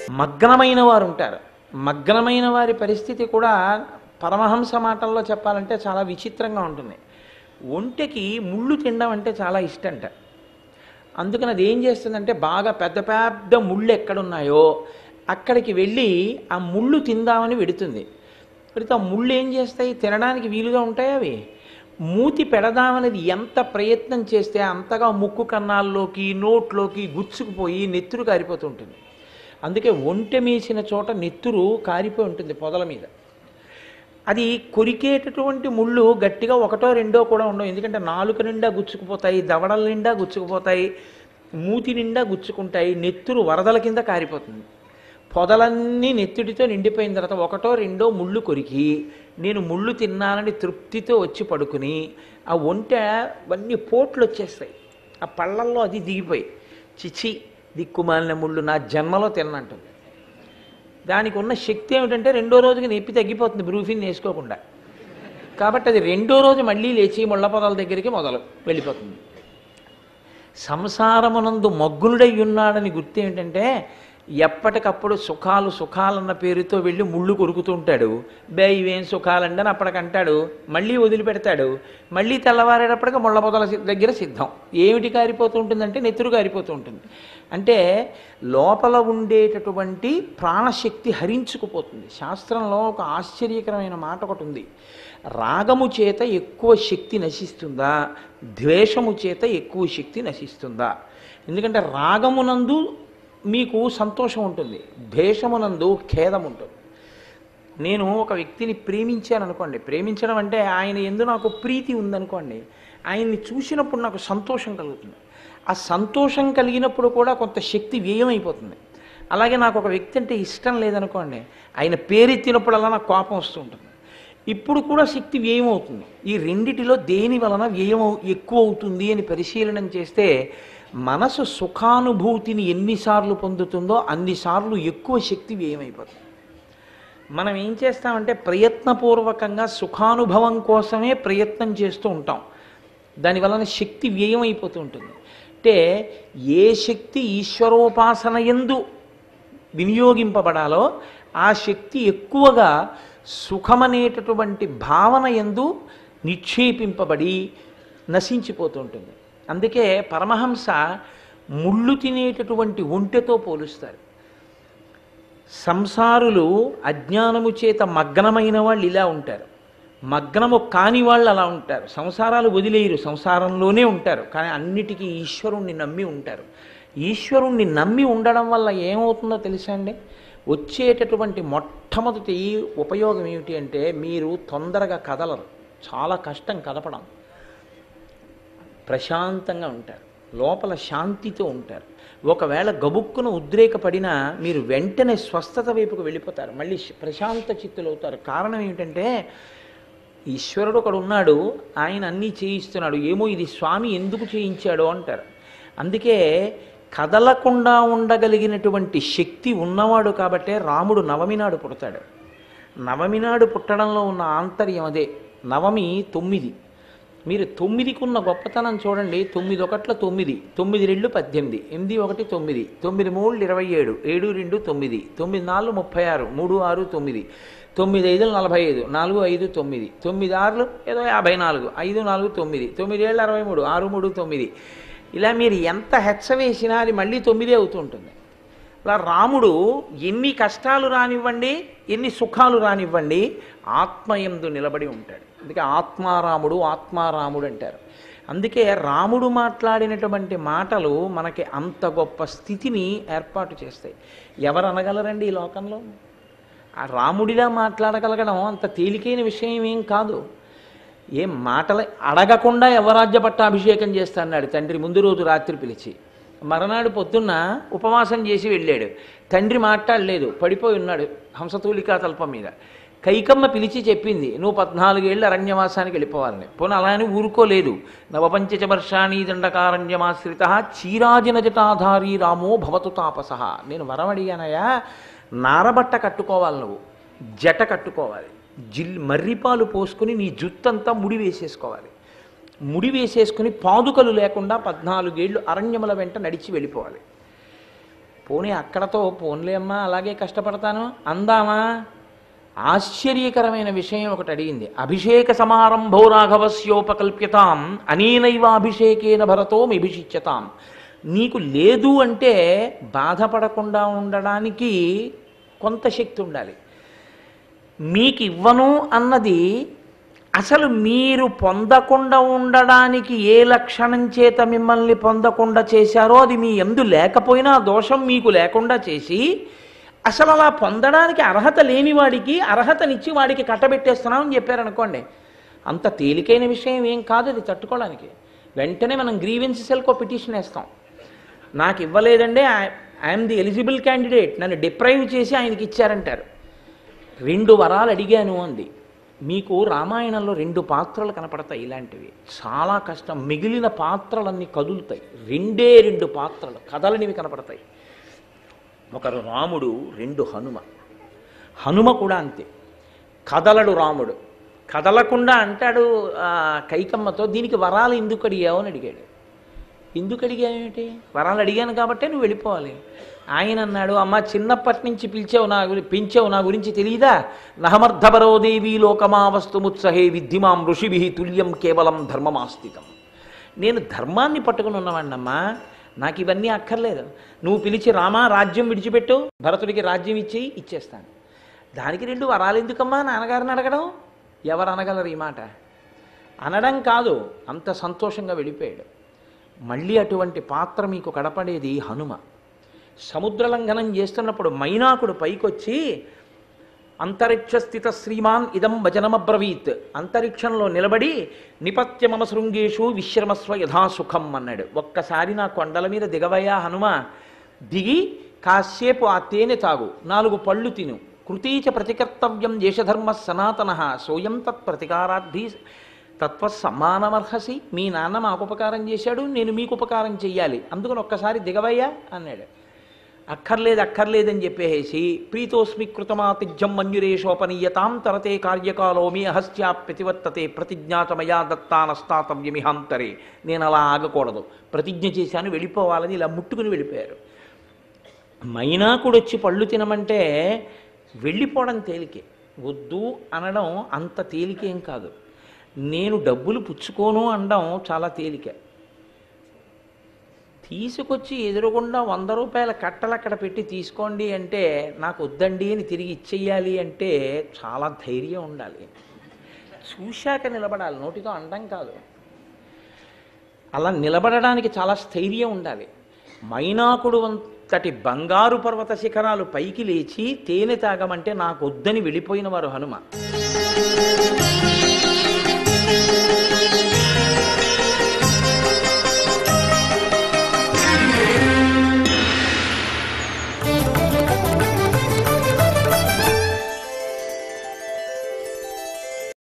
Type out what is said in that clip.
మగ్నమైన వారు ఉంటారు మగ్నమైన వారి పరిస్థితి కూడా పరమహంస మాటల్లో చెప్పాలంటే చాలా విచిత్రంగా ఉంటుంది ఒంటెకి ముళ్ళు తినడం అంటే చాలా ఇష్టంట అందుకని అది ఏం చేస్తుందంటే బాగా పెద్ద పెద్ద ముళ్ళు ఎక్కడున్నాయో అక్కడికి వెళ్ళి ఆ ముళ్ళు తిందామని వెడుతుంది పెడితే ఆ ముళ్ళు ఏం చేస్తాయి తినడానికి వీలుగా ఉంటాయి అవి మూతి పెడదామనేది ఎంత ప్రయత్నం చేస్తే అంతగా ముక్కు కన్నాల్లోకి నోట్లోకి గుచ్చుకుపోయి నెత్తురు కారిపోతుంటుంది అందుకే ఒంటె మేసిన చోట నెత్తురు కారిపోయి ఉంటుంది పొదల మీద అది కొరికేటటువంటి ముళ్ళు గట్టిగా ఒకటో రెండో కూడా ఉండవు ఎందుకంటే నాలుక నిండా గుచ్చుకుపోతాయి దవడల నిండా గుచ్చుకుపోతాయి మూతి నిండా గుచ్చుకుంటాయి నెత్తురు వరదల కింద కారిపోతుంది పొదలన్నీ నెత్తుడితో నిండిపోయిన తర్వాత ఒకటో రెండో ముళ్ళు కొరికి నేను ముళ్ళు తిన్నానని తృప్తితో వచ్చి పడుకుని ఆ ఒంటె అవన్నీ పోట్లు వచ్చేస్తాయి ఆ పళ్ళల్లో అది దిగిపోయి చిచి దిక్కుమాలిన ముళ్ళు నా జన్మలో తిన్నంటుంది దానికి ఉన్న శక్తి ఏమిటంటే రెండో రోజుకి నొప్పి తగ్గిపోతుంది బ్రూఫిన్ వేసుకోకుండా కాబట్టి అది రెండో రోజు మళ్ళీ లేచి ముళ్ళ పొదల దగ్గరికి మొదలు వెళ్ళిపోతుంది సంసారమునందు మగ్గునుడై ఉన్నాడని గుర్తు ఏమిటంటే ఎప్పటికప్పుడు సుఖాలు సుఖాలన్న పేరుతో వెళ్ళి ముళ్ళు కొరుకుతూ ఉంటాడు బే ఇవేం సుఖాలండి అని అప్పటికంటాడు మళ్ళీ వదిలిపెడతాడు మళ్ళీ తెల్లవారేటప్పటికి ముళ్ళ పొదల సి- దగ్గర సిద్ధం ఏమిటి కారిపోతూ ఉంటుందంటే నెత్తురు కారిపోతూ ఉంటుంది అంటే లోపల ఉండేటటువంటి ప్రాణశక్తి హరించుకుపోతుంది శాస్త్రంలో ఒక ఆశ్చర్యకరమైన మాట ఒకటి ఉంది రాగము చేత ఎక్కువ శక్తి నశిస్తుందా ద్వేషము చేత ఎక్కువ శక్తి నశిస్తుందా ఎందుకంటే రాగమునందు మీకు సంతోషం ఉంటుంది ద్వేషమునందు ఖేదం ఉంటుంది నేను ఒక వ్యక్తిని ప్రేమించాను అనుకోండి ప్రేమించడం అంటే ఆయన ఎందు నాకు ప్రీతి ఉందనుకోండి ఆయన్ని చూసినప్పుడు నాకు సంతోషం కలుగుతుంది ఆ సంతోషం కలిగినప్పుడు కూడా కొంత శక్తి వ్యయమైపోతుంది అలాగే నాకు ఒక వ్యక్తి అంటే ఇష్టం లేదనుకోండి ఆయన పేరెత్తినప్పుడల్లా నాకు కోపం వస్తూ ఉంటుంది ఇప్పుడు కూడా శక్తి వ్యయం అవుతుంది ఈ రెండిటిలో దేని వలన వ్యయం అవు- ఎక్కువ అవుతుంది అని పరిశీలనం చేస్తే మనసు సుఖానుభూతిని ఎన్నిసార్లు పొందుతుందో అన్నిసార్లు ఎక్కువ శక్తి వ్యయమైపోతుంది మనం ఏం చేస్తామంటే ప్రయత్నపూర్వకంగా సుఖానుభవం కోసమే ప్రయత్నం చేస్తూ ఉంటాం దాని వలన శక్తి వ్యయం అయిపోతూ ఉంటుంది అంటే ఏ శక్తి ఈశ్వరోపాసన ఎందు వినియోగింపబడాలో ఆ శక్తి ఎక్కువగా సుఖమనేటటువంటి భావన ఎందు నిక్షేపింపబడి నశించిపోతూ ఉంటుంది అందుకే పరమహంస ముళ్ళు తినేటటువంటి ఒంటెతో పోలుస్తారు సంసారులు అజ్ఞానము చేత మగ్నమైన వాళ్ళు ఇలా ఉంటారు మగ్నము కాని వాళ్ళు అలా ఉంటారు సంసారాలు వదిలేయరు సంసారంలోనే ఉంటారు కానీ అన్నిటికీ ఈశ్వరుణ్ణి నమ్మి ఉంటారు ఈశ్వరుణ్ణి నమ్మి ఉండడం వల్ల ఏమవుతుందో తెలుసా అండి వచ్చేటటువంటి మొట్టమొదటి ఉపయోగం ఏమిటి అంటే మీరు తొందరగా కదలరు చాలా కష్టం కదపడం ప్రశాంతంగా ఉంటారు లోపల శాంతితో ఉంటారు ఒకవేళ గబుక్కున ఉద్రేకపడినా మీరు వెంటనే స్వస్థత వైపుకు వెళ్ళిపోతారు మళ్ళీ శ- ప్రశాంత చిత్తులు అవుతారు కారణం ఏమిటంటే ఈశ్వరుడు ఒకడు ఉన్నాడు ఆయన అన్నీ చేయిస్తున్నాడు ఏమో ఇది స్వామి ఎందుకు చేయించాడు అంటారు అందుకే కదలకుండా ఉండగలిగినటువంటి శక్తి ఉన్నవాడు కాబట్టే రాముడు నవమి నాడు పుడతాడు నవమి నాడు పుట్టడంలో ఉన్న ఆంతర్యం అదే నవమి తొమ్మిది మీరు తొమ్మిదికి ఉన్న గొప్పతనం చూడండి తొమ్మిది ఒకట్ల తొమ్మిది తొమ్మిది రెండు పద్దెనిమిది ఎనిమిది ఒకటి తొమ్మిది తొమ్మిది మూడు ఇరవై ఏడు ఏడు రెండు తొమ్మిది తొమ్మిది నాలుగు ముప్పై ఆరు మూడు ఆరు తొమ్మిది తొమ్మిది ఐదు నలభై ఐదు నాలుగు ఐదు తొమ్మిది తొమ్మిది ఆరులు ఏదో యాభై నాలుగు ఐదు నాలుగు తొమ్మిది తొమ్మిది ఏళ్ళు అరవై మూడు ఆరు మూడు తొమ్మిది ఇలా మీరు ఎంత హెచ్చ వేసినా అది మళ్ళీ తొమ్మిదే అవుతూ ఉంటుంది అలా రాముడు ఎన్ని కష్టాలు రానివ్వండి ఎన్ని సుఖాలు రానివ్వండి ఆత్మయందు నిలబడి ఉంటాడు అందుకే ఆత్మారాముడు ఆత్మారాముడు అంటారు అందుకే రాముడు మాట్లాడినటువంటి మాటలు మనకి అంత గొప్ప స్థితిని ఏర్పాటు చేస్తాయి ఎవరు అనగలరండి ఈ లోకంలో ఆ రాముడిలా మాట్లాడగలగడం అంత తేలికైన విషయం ఏం కాదు ఏం మాటలు అడగకుండా యవరాజ్య పట్టాభిషేకం చేస్తా అన్నాడు తండ్రి ముందు రోజు రాత్రి పిలిచి మరనాడు పొద్దున్న ఉపవాసం చేసి వెళ్ళాడు తండ్రి మాట్లాడలేదు పడిపోయి ఉన్నాడు హంసతూలికా తల్పం మీద కైకమ్మ పిలిచి చెప్పింది నువ్వు పద్నాలుగేళ్ళు అరణ్యవాసానికి వెళ్ళిపోవాలని పోనీ అలా అని ఊరుకోలేదు నవపంచచ వర్షాణి దండకారణ్యమాశ్రిత చీరాజిన జటాధారి రామో భవతు తాపస నేను వరం అడిగానయ్యా నారబట్ట కట్టుకోవాలి నువ్వు జట కట్టుకోవాలి జిల్ మర్రిపాలు పోసుకుని నీ జుత్తంతా ముడి వేసేసుకోవాలి ముడి వేసేసుకుని పాదుకలు లేకుండా పద్నాలుగేళ్ళు అరణ్యముల వెంట నడిచి వెళ్ళిపోవాలి పోనీ అక్కడతో పోన్లే అమ్మా అలాగే కష్టపడతాను అందామా ఆశ్చర్యకరమైన విషయం ఒకటి అడిగింది అభిషేక సమారంభో రాఘవస్యోపకల్ప్యతాం అనేనైవ అభిషేకేన భరతో మిభిషిచ్యతాం నీకు లేదు అంటే బాధపడకుండా ఉండడానికి కొంత శక్తి ఉండాలి మీకు ఇవ్వను అన్నది అసలు మీరు పొందకుండా ఉండడానికి ఏ లక్షణం చేత మిమ్మల్ని పొందకుండా చేశారో అది మీ ఎందు లేకపోయినా ఆ దోషం మీకు లేకుండా చేసి అసలు అలా పొందడానికి అర్హత లేని వాడికి అర్హతనిచ్చి వాడికి కట్టబెట్టేస్తున్నామని చెప్పారనుకోండి అంత తేలికైన విషయం ఏం కాదు అది తట్టుకోవడానికి వెంటనే మనం గ్రీవెన్స్ సెల్కో పిటిషన్ వేస్తాం నాకు ఇవ్వలేదంటే ఐఎమ్ ది ఎలిజిబుల్ క్యాండిడేట్ నన్ను డిప్రైవ్ చేసి ఆయనకి ఇచ్చారంటారు రెండు వరాలు అడిగాను అంది మీకు రామాయణంలో రెండు పాత్రలు కనపడతాయి ఇలాంటివి చాలా కష్టం మిగిలిన పాత్రలన్నీ కదులుతాయి రెండే రెండు పాత్రలు కదలనివి కనపడతాయి ఒకరు రాముడు రెండు హనుమ హనుమ కూడా అంతే కదలడు రాముడు కదలకుండా అంటాడు ఆ, కైకమ్మతో దీనికి వరాలు ఎందుకు అడిగావు అని అడిగాడు ఎందుకు అడిగావేమిటి వరాలు అడిగాను కాబట్టే నువ్వు వెళ్ళిపోవాలి ఆయన అన్నాడు అమ్మ చిన్నప్పటి నుంచి పిలిచావు నా గురి పెంచావు నా గురించి తెలియదా నహమర్ధపరో దేవీ లోకమావస్తుముత్సహే విద్ధిమాం ఋషిభి తుల్యం కేవలం ధర్మమాస్థితం నేను ధర్మాన్ని పట్టుకుని ఉన్నవాడినమ్మా నాకు ఇవన్నీ అక్కర్లేదు నువ్వు పిలిచి రామా రాజ్యం విడిచిపెట్టు భరతుడికి రాజ్యం ఇచ్చి ఇచ్చేస్తాను దానికి రెండు వరాలు ఎందుకమ్మా నాన్నగారిని అడగడం ఎవరు అనగలరు ఈ మాట అనడం కాదు అంత సంతోషంగా వెళ్ళిపోయాడు మళ్ళీ అటువంటి పాత్ర మీకు కడపడేది హనుమ సముద్ర లంఘనం చేస్తున్నప్పుడు మైనాకుడు పైకొచ్చి అంతరిక్ష స్థిత శ్రీమాన్ ఇదం వచనమబ్రవీత్ అంతరిక్షంలో నిలబడి నిపత్య మమ శృంగేషు విశ్రమస్వ యథాసుఖం అన్నాడు ఒక్కసారి నా కొండల మీద దిగవయ్యా హనుమ దిగి కాసేపు ఆ తేనె తాగు నాలుగు పళ్ళు తిను కృతీచ ప్రతికర్తవ్యం దేశధర్మ సనాతన సోయం తత్ ప్రతికారార్థి తత్వ సమానమర్హసి మీ నాన్న మాకు ఉపకారం చేశాడు నేను మీకు ఉపకారం చెయ్యాలి అందుకని ఒక్కసారి దిగవయ్యా అన్నాడు అక్కర్లేదు అక్కర్లేదని చెప్పేసి ప్రీతోస్మి కృతమాతిథ్యం మన్యురేషోపనీయతాం తరతే కార్యకాలో మీ అహస్యాప్యతివర్తతే ప్రతిజ్ఞాతమయా దత్తానస్తాతవ్యమిహాంతరే నేను అలా ఆగకూడదు ప్రతిజ్ఞ చేశాను వెళ్ళిపోవాలని ఇలా ముట్టుకుని వెళ్ళిపోయారు మైనాకుడు వచ్చి పళ్ళు తినమంటే వెళ్ళిపోవడం తేలికే వద్దు అనడం అంత తేలికేం కాదు నేను డబ్బులు పుచ్చుకోను అనడం చాలా తేలిక తీసుకొచ్చి ఎదురుగుండా వంద రూపాయల కట్టలు అక్కడ పెట్టి తీసుకోండి అంటే నాకు వద్దండి అని తిరిగి ఇచ్చేయాలి అంటే చాలా ధైర్యం ఉండాలి చూశాక నిలబడాలి నోటితో అండం కాదు అలా నిలబడడానికి చాలా స్థైర్యం ఉండాలి మైనాకుడు అంతటి బంగారు పర్వత శిఖరాలు పైకి లేచి తేనె తాగమంటే నాకు వద్దని వెళ్ళిపోయిన వారు హనుమ